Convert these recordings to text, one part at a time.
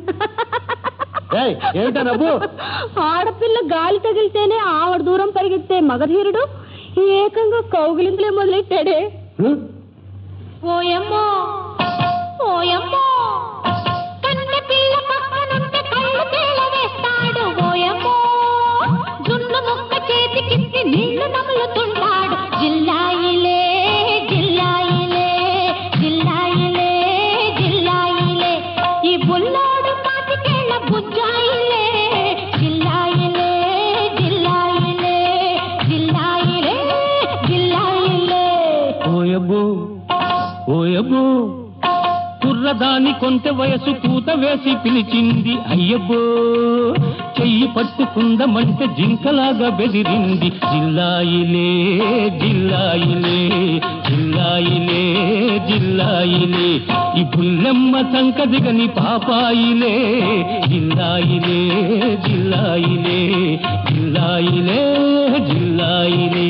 ఏయ్, ఏమిటా నవ్వు ఆడపిల్ల గాలి తగిలితేనే ఆవిడ దూరం పరిగెత్తే మగధీరుడు ఏకంగా కౌగిలింపులే మొదలెట్టాడే హ్మ్? ఓయమ్మో ఓయమ్మో కన్నె పిల్ల పక్కనుంటే కళ్ళు తేలవేస్తాడు ఓయమ్మో జున్ను ముక్క చేతికిచ్చి నీళ్లు నములుతుంటాడు జిల్లాయిలే జిల్లాయిలే జిల్లాయిలే జిల్లాయిలే ఈ బుల్లోడు పాతికేళ్ల బుజ్జాయిలే జిల్లాయిలే జిల్లాయిలే జిల్లాయిలే జిల్లాయిలే ఓయబ్బో ఓయబ్బో కుర్రదాని కొంత వయసు పూత వేసి పిలిచింది అయ్యబ్బో చెయ్యి పట్టుకుందమంటే జింకలాగా బెదిరింది జిల్లాయిలే జిల్లాయిలే జిల్లాయిలే జిల్లాయిలే ఈ పుల్లెమ్మ సంకదిగని పాపాయిలే జిల్లాయిలే జిల్లాయిలే జిల్లాయిలే జిల్లాయిలే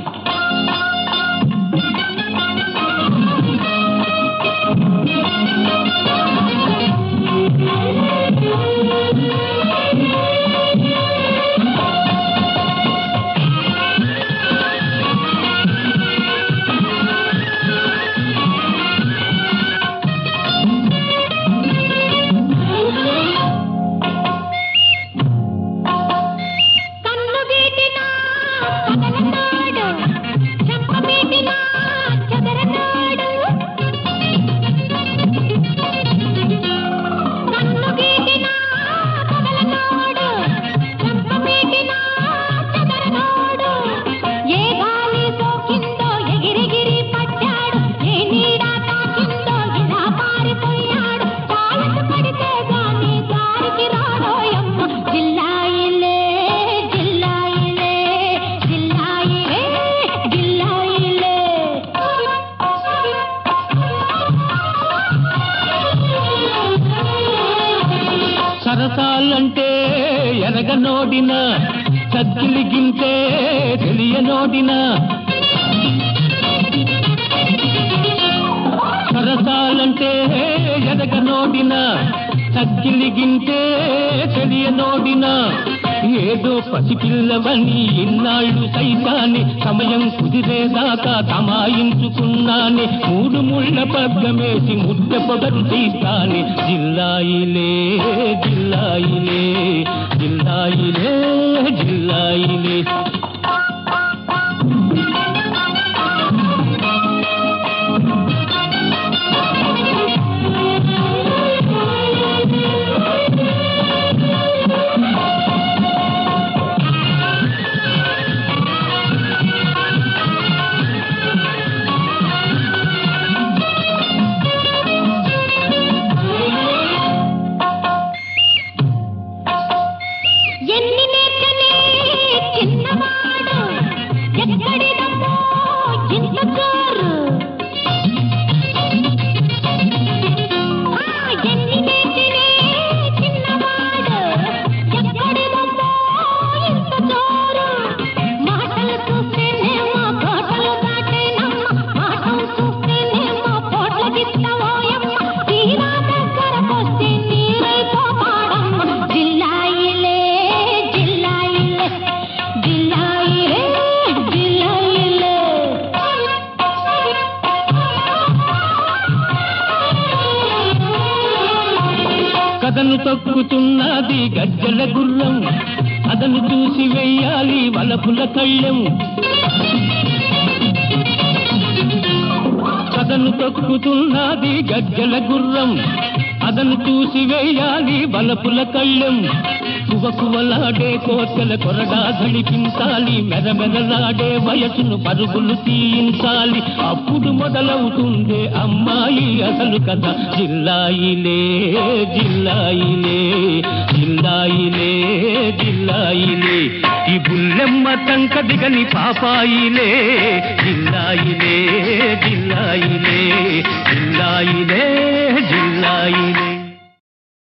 కన్ను గీటినా కదలనాడు చెంప మీటినా చెదరనాడు కన్ను గీటినా కదలనాడు చెంప మీటినా చెదరనాడు ఏ గాలి సోకిందో ఎగిరెగిరి పడ్డాడు ఏ నీడ తాకిందో ఇలా పారిపోయాడు కాళ్ళకు పడితే గాని దారికి రాడోయమ్మ జిల్లాయిలే జిల్లాయిలే జిల్లాయిలే జిల్లాయిలే సరసాలంటే ఎరగనోడిన సద్దిలిగింతే తెలియనోడిన సరసాలంటే ఎరగనోడిన సద్దిలిగింతే తెలియనోడిన ఏదో పసిపిల్లవని ఇన్నాళ్ళు సైతాన్ని సమయం కుదిరేదాకా తమాయించుకున్నాని మూడు ముళ్ళ పగ్గమేసి ముద్ద పొగరు తీస్తాని జిల్లాయిలే జిల్లాయిలే జిల్లాయిలే జిల్లాయిలే ఎన్ని నేర్చని చిన్నవాడు ఎక్కడిదమ్మో ఇంత జోరు ఆ, ఎన్ని నేర్చని చిన్నవాడు ఎక్కడిదమ్మో ఇంత జోరు మాటలు చూస్తేనేమో కోటలు దాటేనమ్మ మాటలు చూస్తేనేమో కోట్ల గిత్తవోయమ్మ తీరా దగ్గరకొస్తే నీరైపోతాడమ్మ జిల్లాయిలే జిల్లాయిలే జిల్లాయిలే జిల్లాయిలే కథను తొక్కుతున్నది గజ్జల గుర్రం అదను చూసి వెయ్యాలి వలపుల కళ్ళెం కథను తొక్కుతున్నది గజ్జల గుర్రం అదను చూసి వేయాలి వలపుల కళ్ళెం కువకువలాడే కోర్కెల కొరడా ధళిపించాలి మెరమెరలాడే వయసును పరుగులు తీయించాలి అప్పుడు మొదలవుతుందే అమ్మాయి అసలు కథ జిల్లాయిలే జిల్లాయిలే జిల్లాయిలే జిల్లాయిలే ఈ బుల్లెమ్మ తంక దిగని పాపాయిలే జిల్లాయిలే జిల్లాయిలే జిల్లాయిలే జిల్లాయిలే